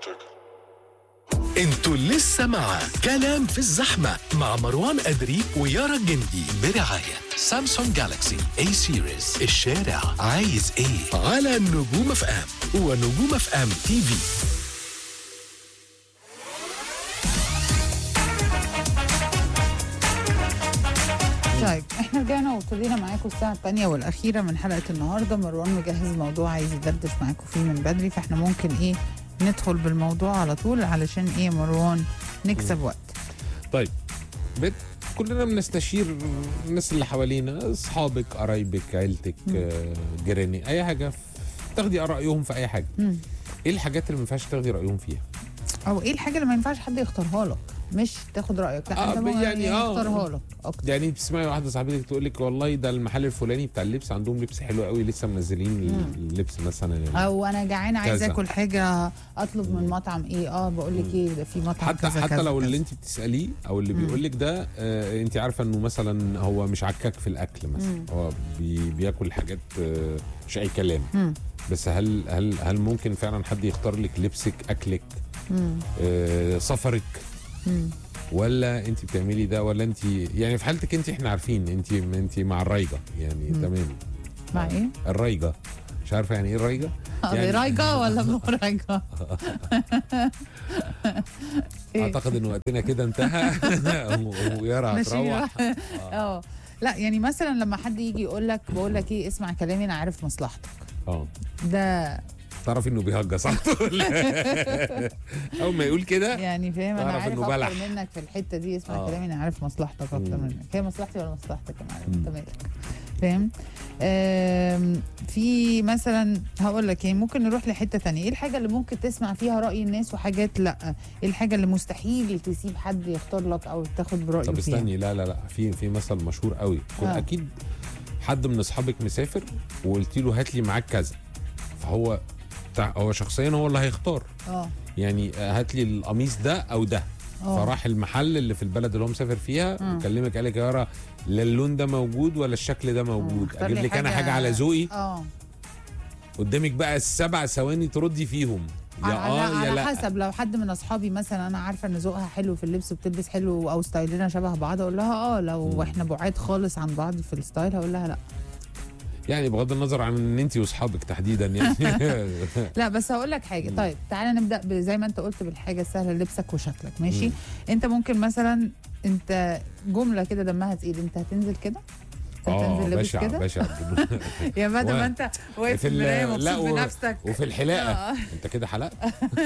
انتوا لسه مع كلام في الزحمة مع مروان أدري ويارا الجندي برعاية سامسونج جالاكسي اي سيريز الشارع عايز ايه على نجوم اف ام ونجوم اف ام تي في طيب احنا رجعنا وابتدينا معاكم الساعة الثانية والأخيرة من حلقة النهاردة مروان مجهز موضوع عايز يدردش معاكم فيه من بدري فاحنا ممكن ايه ندخل بالموضوع على طول علشان ايه مروان نكسب وقت طيب بت كلنا بنستشير الناس اللي حوالينا اصحابك قرايبك عيلتك آه، جيراني اي حاجه تاخدي رايهم في اي حاجه مم. ايه الحاجات اللي ما ينفعش تاخدي رايهم فيها او ايه الحاجة اللي ما ينفعش حد يختارها لك مش تاخد رأيك لا آه، انت ممكن يعني يعني آه. يختارها لك اكتر يعني بتسمعي واحده صاحبتك تقول لك والله ده المحل الفلاني بتاع اللبس عندهم لبس حلو قوي لسه منزلين اللبس مثلا يعني او انا جعان عايز كذا. اكل حاجة اطلب من مطعم ايه اه بقول لك ايه ده في مطعم حتى كذا حتى كذا لو كذا. اللي انت بتساليه او اللي بيقول لك ده آه انت عارفه انه مثلا هو مش عكاك في الاكل مثلا هو بي بياكل حاجات آه مش اي كلام مم. بس هل هل هل ممكن فعلا حد يختار لك لبسك اكلك مم. آه سفرك مم. ولا انت بتعملي ده ولا انت يعني في حالتك انت احنا عارفين انت انت مع الرايجه يعني تمام مع ايه؟ الرايجه مش عارفه يعني ايه الرايجه يعني- رايجة ولا مو رايجة؟ إيه؟ اعتقد ان وقتنا كده انتهى ويارا ماشي هتروح اه لا يعني مثلا لما حد يجي يقول لك بقول لك ايه اسمع كلامي انا عارف مصلحتك اه ده تعرف انه بيهجص على طول اول ما يقول كده يعني فاهم انا تعرف عارف إنه اكتر بلح. منك في الحته دي اسمع آه. كلامي انا عارف مصلحتك اكتر مم. منك هي مصلحتي ولا مصلحتك انا عارف مم. انت مالك فاهم آم، في مثلا هقول لك يعني ممكن نروح لحته تانية ايه الحاجه اللي ممكن تسمع فيها راي الناس وحاجات لا ايه الحاجه اللي مستحيل تسيب حد يختار لك او تاخد برايه طب فيها استني لا لا لا في في مثل مشهور قوي كل آه. اكيد حد من اصحابك مسافر وقلت له هات لي معاك كذا فهو بتاع هو شخصيا هو اللي هيختار اه يعني آه، هات لي القميص ده او ده اه فراح المحل اللي في البلد اللي هو مسافر فيها مم. وكلمك قال لك يا يارا لا اللون ده موجود ولا الشكل ده موجود اختار اجيب لي لك انا حاجه على ذوقي اه قدامك بقى السبع ثواني تردي فيهم يا على, اه يا على لا حسب لو حد من اصحابي مثلا انا عارفه ان ذوقها حلو في اللبس وبتلبس حلو او ستايلنا شبه بعض اقول لها اه لو مم. احنا بعاد خالص عن بعض في الستايل هقول لها لا يعني بغض النظر عن ان انت واصحابك تحديدا يعني لا بس هقول لك حاجه مم. طيب، طيب تعالى نبدا ب- زي ما انت قلت بالحاجه السهله لبسك وشكلك ماشي مم. انت ممكن مثلا انت جمله كده دمها تقيل انت هتنزل كده انت اه هتنزل لابس بشع كده بشع يا مدى و- ما انت واقف في في ال- المرايه لا، مبسوط و- بنفسك وفي الحلاقه آه. انت كده حلقت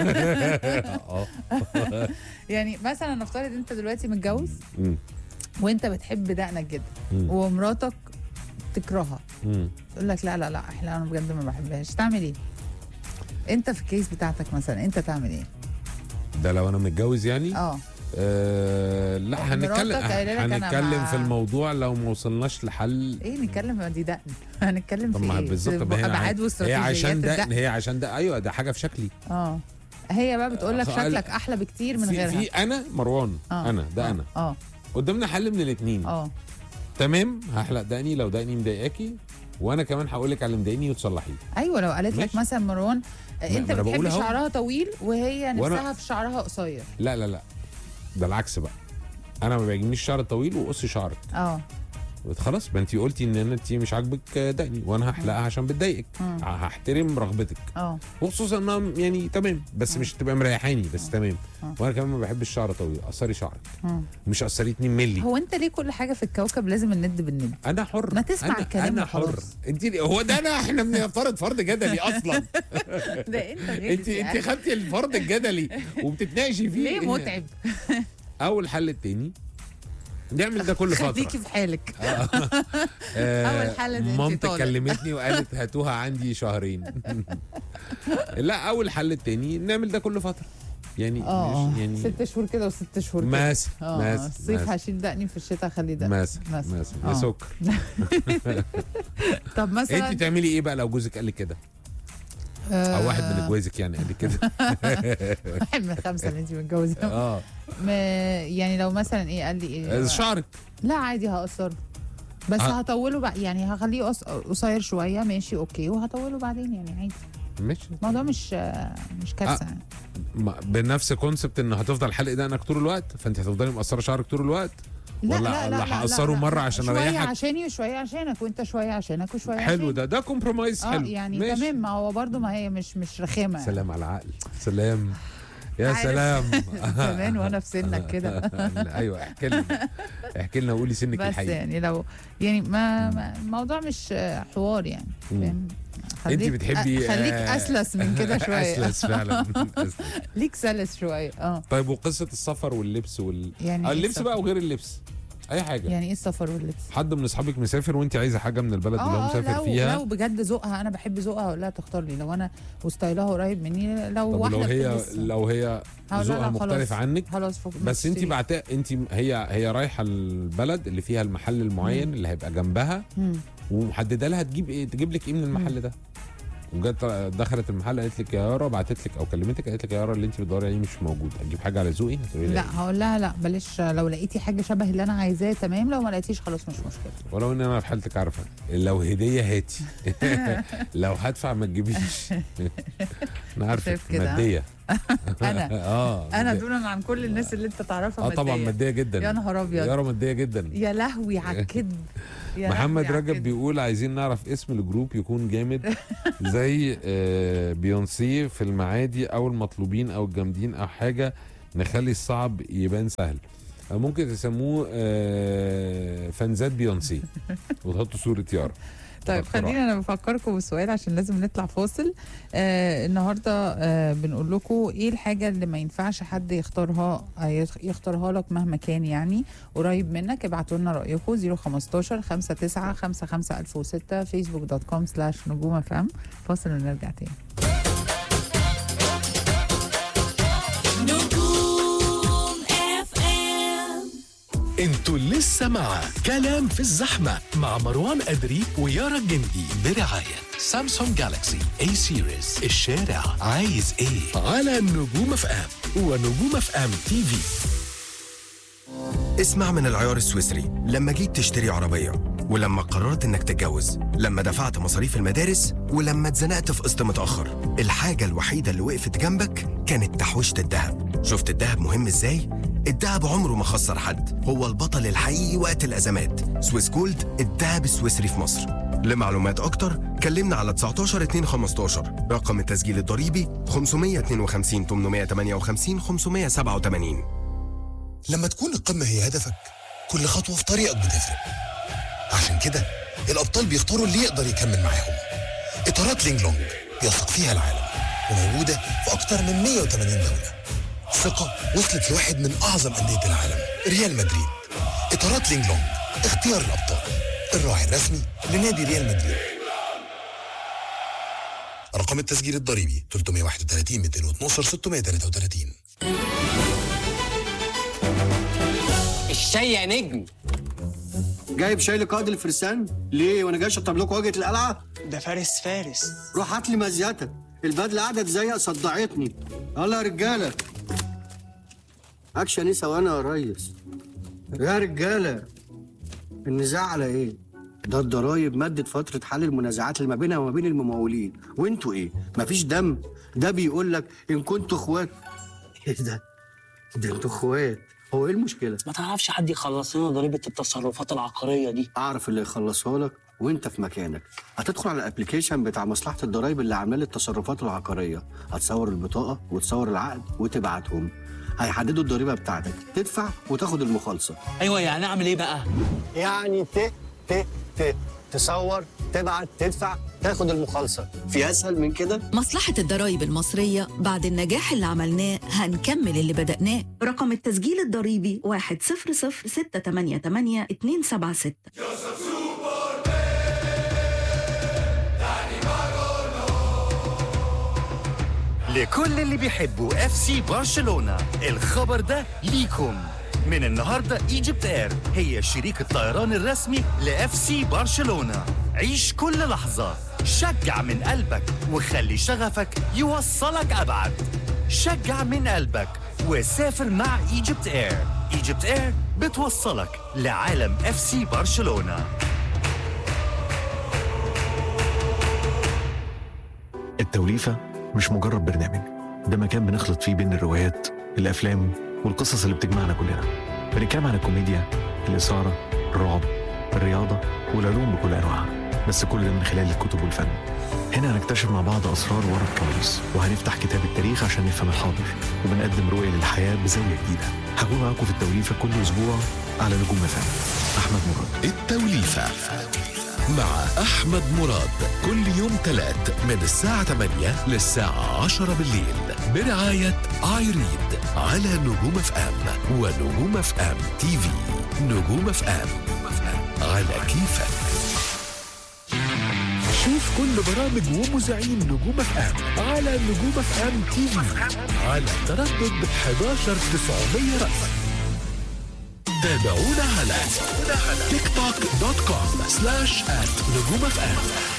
اه يعني مثلا نفترض انت دلوقتي متجوز مم. وانت بتحب دقنك جدا مم. ومراتك تكرهها مم. تقول لك لا لا لا احنا انا بجد ما بحبهاش تعمل ايه انت في الكيس بتاعتك مثلا انت تعمل ايه ده لو انا متجوز يعني اه آه لا هنتكلم مراتك قايلة لك أنا هنتكلم مع- في الموضوع لو ما وصلناش لحل ايه نتكلم دي دقن هنتكلم طب في ما ايه بالظبط في طب ما هي ابعاد هي واستراتيجيات عشان ده الدقن. هي عشان ده ايوه ده حاجه في شكلي اه هي بقى بتقول لك آه، شكلك احلى بكتير من في, غيرها في انا مروان آه. انا ده آه. انا اه قدامنا حل من الاثنين اه تمام هحلق دقني لو دقني مضايقاكي وانا كمان هقول لك على اللي مضايقني وتصلحيه ايوه لو قالت لك ماشي. مثلا مروان ما انت أنا بتحب بقول أهو. شعرها طويل وهي وأنا- نفسها في شعرها قصير لا لا لا ده العكس بقى انا ما بيعجبنيش الشعر الطويل وقصي شعرك اه خلاص ما انت قلتي ان انت مش عاجبك دقني وانا هحلقها عشان بتضايقك مم. هحترم رغبتك اه وخصوصا انها يعني تمام بس مم. مش تبقى مريحاني بس تمام آه. وانا كمان ما بحبش الشعر طويل قصري شعرك مم. مش قصري 2 مللي هو انت ليه كل حاجه في الكوكب لازم الند بالند انا حر ما تسمع أنا الكلام انا وخلاص. حر انت هو ده انا احنا بنفترض فرض جدلي اصلا ده انت غير انت انت خدتي الفرض الجدلي وبتتناقشي فيه ليه متعب اول حل التاني نعمل ده كل فتره خليكي في حالك آه، أول حل إن أنت مامتك طالق. كلمتني وقالت هاتوها عندي شهرين لا اول حل التاني نعمل ده كل فتره يعني اه مش يعني ست شهور كده وست شهور كده ماس اه ماس الصيف هشيل دقني في الشتاء اخلي دقني ماس ماس. ماس آه. يا سكر طب مثلا انت تعملي ايه بقى لو جوزك قال لك كده آه، او واحد من جوازك يعني قال لك كده واحد من الخمسه اللي انت متجوزاهم اه ما- يعني لو مثلا ايه قال لي ايه شعرك لا عادي هقصره بس آه. هطوله بقى يعني هخليه قص- قصير شويه ماشي اوكي وهطوله بعدين يعني عادي مش الموضوع مش مش كارثه يعني. ما- بنفس كونسبت ان هتفضل حلق دقنك طول الوقت فانت هتفضلي مقصره شعرك طول الوقت ولا ولا هقصره مره عشان شويه اريحك عشاني وشويه عشانك وانت شويه عشانك وشويه حلو عشاني. ده ده كومبرومايز اه حلو يعني ماشي. تمام ما هو برضو ما هي مش مش رخامه يعني. سلام على العقل سلام يا عارف. سلام زمان وانا في سنك كده ايوه احكي لنا احكي لنا قولي سنك بس الحقيقي يعني لو يعني ما, ما الموضوع مش حوار يعني مم. فاهم انت خليك- بتحبي خليك آه، اسلس من كده شويه اسلس فعلا أسلس. ليك سلس شويه اه طيب وقصه السفر واللبس وال يعني آه، إيه اللبس السفر؟ بقى وغير اللبس اي حاجه يعني ايه السفر واللبس حد من اصحابك مسافر وانت عايزه حاجه من البلد اللي هو اه مسافر لو فيها لو بجد ذوقها انا بحب ذوقها اقول لها تختار لي لو انا وستايلها قريب مني لو طب واحده ولو هي بتلبس- لو هي هقول لها ذوقها لا مختلف خلاص. عنك خلاص فوق بس انت نشتري. بعت انت هي هي رايحه البلد اللي فيها المحل المعين اللي هيبقى جنبها مم. ومحدده لها تجيب ايه تجيب لك ايه من المحل ده وجت دخلت المحل قالت لك يا يارا بعتت لك او كلمتك قالت لك يا يارا اللي انت بتدوري عليه مش موجود اجيب حاجه على ذوقي هتقولي لا لا هقول لها لا بلاش لو لقيتي حاجه شبه اللي انا عايزاه تمام لو ما لقيتيش خلاص مش مشكله ولو ان انا في حالتك عارفه لو هديه هاتي لو هدفع ما تجيبيش انا عارفه شايف كده؟ ماديه انا اه انا مادية. دونا عن كل الناس اللي انت تعرفها اه طبعا مادية. ماديه جدا يا نهار ابيض يارا ماديه جدا يا لهوي على الكذب يا محمد لهوي على رجب الكذب. بيقول عايزين نعرف اسم الجروب يكون جامد زي آه، بيونسي في المعادي او المطلوبين او الجامدين او حاجه نخلي الصعب يبان سهل أو ممكن تسموه آه، فانزات بيونسي وتحطوا صوره يارا طيب بصراحة. خلينا انا بفكركم بالسؤال عشان لازم نطلع فاصل آه النهارده آه بنقول لكم ايه الحاجه اللي ما ينفعش حد يختارها آه، يخ- يختارها لك مهما كان يعني قريب منك ابعتوا لنا رايكم 015 59 55 1006 فيسبوك دوت كوم سلاش نجوم اف ام فاصل ونرجع تاني نجوم اف ام انتوا لسه مع كلام في الزحمة مع مروان أدري ويارا الجندي برعاية سامسونج جالاكسي اي سيريز الشارع عايز ايه على نجوم اف ام ونجوم اف ام تي في اسمع من العيار السويسري لما جيت تشتري عربية ولما قررت انك تتجوز لما دفعت مصاريف المدارس ولما اتزنقت في قسط متأخر الحاجة الوحيدة اللي وقفت جنبك كانت تحويشة الذهب شفت الذهب مهم ازاي؟ الذهب عمره ما خسر حد هو البطل الحقيقي وقت الأزمات سويس جولد الذهب السويسري في مصر لمعلومات أكتر كلمنا على 19 2 15 رقم التسجيل الضريبي 552 858 587 لما تكون القمة هي هدفك كل خطوة في طريقك بتفرق عشان كده الأبطال بيختاروا اللي يقدر يكمل معاهم إطارات لينج لونج بيثق فيها العالم وموجودة في أكتر من 180 دولة ثقة وصلت لواحد من أعظم أندية العالم ريال مدريد إطارات لينج لونج اختيار الأبطال الراعي الرسمي لنادي ريال مدريد رقم التسجيل الضريبي 331 212 633 الشاي يا نجم جايب شاي لقائد الفرسان ليه وانا جاي اشطب لكم واجهه القلعه ده فارس فارس روح هات لي مزيتك البدله قعدت زيق صدعتني يلا يا رجاله اكشن ايه ثواني يا ريس يا رجاله النزاع على ايه ده الضرايب مدت فترة حل المنازعات اللي ما بينها وما بين الممولين وانتوا ايه مفيش دم ده بيقول لك ان كنتوا اخوات ايه ده ده انتوا اخوات هو ايه المشكلة ما تعرفش حد يخلص لنا ضريبه التصرفات العقاريه دي اعرف اللي يخلصها لك وانت في مكانك هتدخل على الابلكيشن بتاع مصلحه الضرايب اللي عامله لي التصرفات العقاريه هتصور البطاقه وتصور العقد وتبعتهم هيحددوا الضريبه بتاعتك تدفع وتاخد المخالصه ايوه يعني اعمل ايه بقى يعني ت ت ت تصور تبعت تدفع تاخد المخالصه في اسهل من كده مصلحة الضرايب المصرية بعد النجاح اللي عملناه هنكمل اللي بدأناه رقم التسجيل الضريبي 1006888 لكل اللي بيحبوا اف سي برشلونة الخبر ده ليكم من النهاردة ايجيبت اير هي شريك الطيران الرسمي لاف سي برشلونة عيش كل لحظة شجع من قلبك وخلي شغفك يوصلك أبعد شجع من قلبك وسافر مع ايجيبت اير ايجيبت اير بتوصلك لعالم اف سي برشلونه التوليفة مش مجرد برنامج ده مكان بنخلط فيه بين الروايات الأفلام والقصص اللي بتجمعنا كلنا بنتكلم عن الكوميديا الإثارة الرعب الرياضة والعلوم بكل أنواعها بس كل ده من خلال الكتب والفن هنا هنكتشف مع بعض أسرار ورا الكواليس وهنفتح كتاب التاريخ عشان نفهم الحاضر وبنقدم رؤية للحياة بزاوية جديدة هكون معاكم في التوليفة كل أسبوع على نجوم فن أحمد مراد التوليفة مع أحمد مراد كل يوم تلات من الساعة 8 للساعة 10 بالليل برعاية ايريد على نجوم اف ام ونجوم اف ام تي في نجوم اف ام على كيفك شوف كل برامج ومذيعين نجوم اف ام على نجوم اف ام تي في على تردد 11900 رأس تابعونا على تيك توك دوت كوم سلاش ات نجوم اف ام